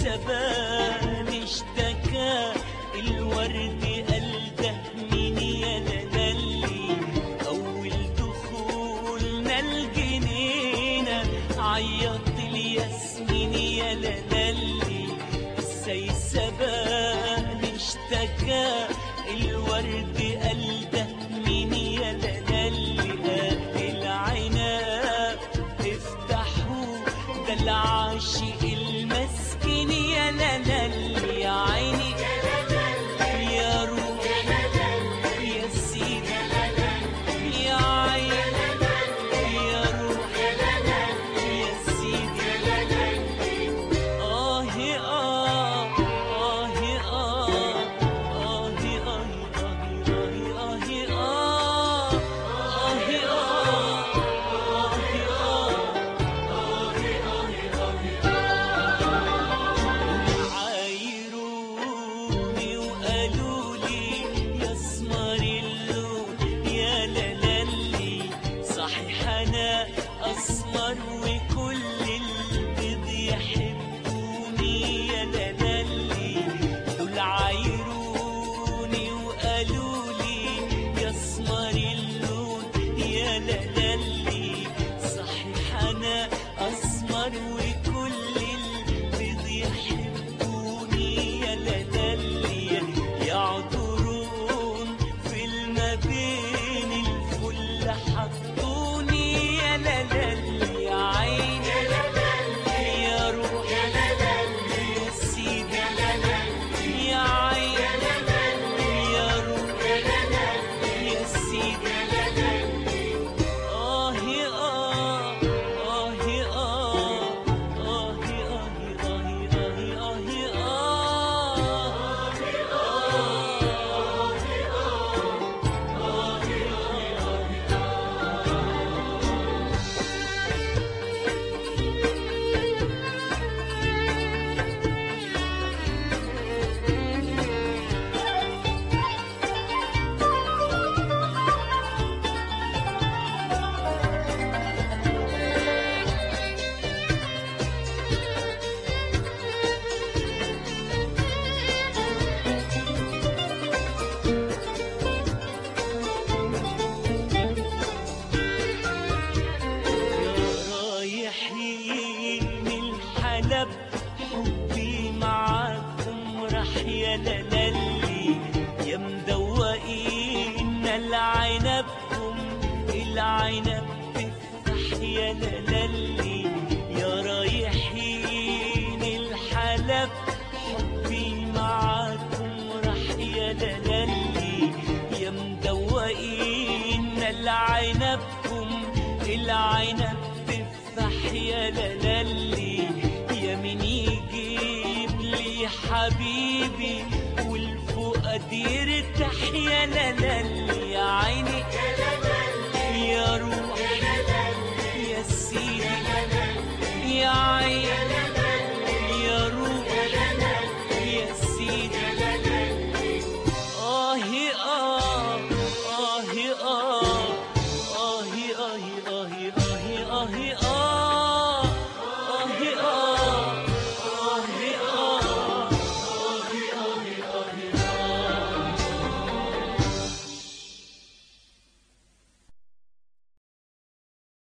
السبان اشتكى الورد قال ده مين يا لالي أول دخولنا الجنينة عيط الياسمين يا لالي السيسبان اشتكى الورد قال ده مين يا لالي قال العناب افتحوا ده العاشق المسكين يا لالي يا عيني يا روح يا سيدي يا عيني يا روح يا سيدي آه آه آه آه آه آه آه آه عايروني وقالوا لي يا اسمر اللون يا لالي صحيح انا اسمر وكل البيض يحبوني يا لالي دول عايروني وقالوا لي يا اسمر اللون يا لالي صحيح انا اسمر وكل البيض يحبوني يا لالي يعذرون في الما بين الفل حطوني يا لالي يا عيني يا روح يا سيدي يا عيني يا روح يا سيدي آه آه آه آه آه آه آه آه رايحين من الحلب حبي معاكم راح يا لالي يا مدوقين العنبكم العنب تفتح يا لالي يا رايحين الحلب حبي معاكم راح يا لالي يا مدوقين العنبكم العنب تفتح يا لالي يا مين يجيب لي حبيبي والفؤاد يرتاح يا لالي يا عيني يا روح